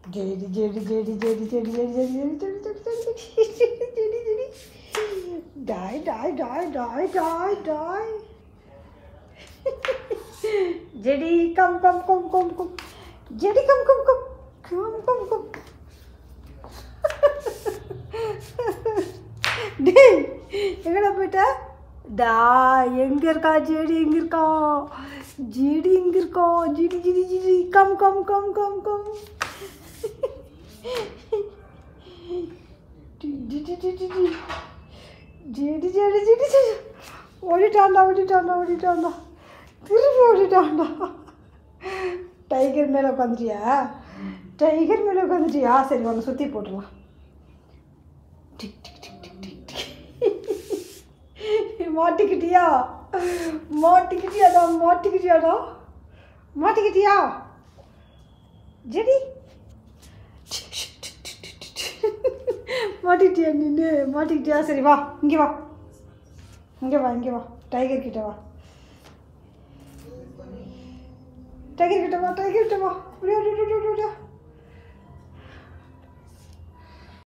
JD ஜெடி ஜெடி ஜெடி ஜெடி ஜெடி ஜெடி ஜெடி ஜெடி ஜெடி ஜெடி ஜெடி ஜெடி டாய் டாய் டாய் டாய் டாய் டாய் ஜெடி come come come come come ஜெடி come come come come come come டேய் எங்கடா போயிட்ட டா எங்க இருக்கா ஜெடி எங்க இருக்கா ஜெடி எங்க இருக்கா ஜிடி ஜிடி ஜிடி come come come come come டி, டி, டி, டி, டி, டி. ஜெடி ஜெடி ஜெடி ஜெடி ஓடிட்டான்டா ஓடிட்டான்டா ஓடிட்டான்டா திரும்பி ஓடிட்டான்டா டைகர் மேலே உட்காந்துட்டியா டைகர் மேலே உட்காந்துட்டியா சரி ஒன்று சுற்றி போட்டுடலாம் டிக் டிக் டிக் டிக் டிக் டிக் மாட்டிக்கிட்டியா மாட்டிக்கிட்டியாடா மாட்டிக்கிட்டியாடா மாட்டிக்கிட்டியா ஜெடி மாட்டிக்கிட்டியா நின்று மாட்டிக்கிட்டியா சரி வா இங்கே வா இங்கே வா இங்கே வா டைகர் கிட்ட வா டைகர் கிட்ட வா டைகர் கிட்ட வா அப்படியே அப்படியே அப்படியே அப்படியே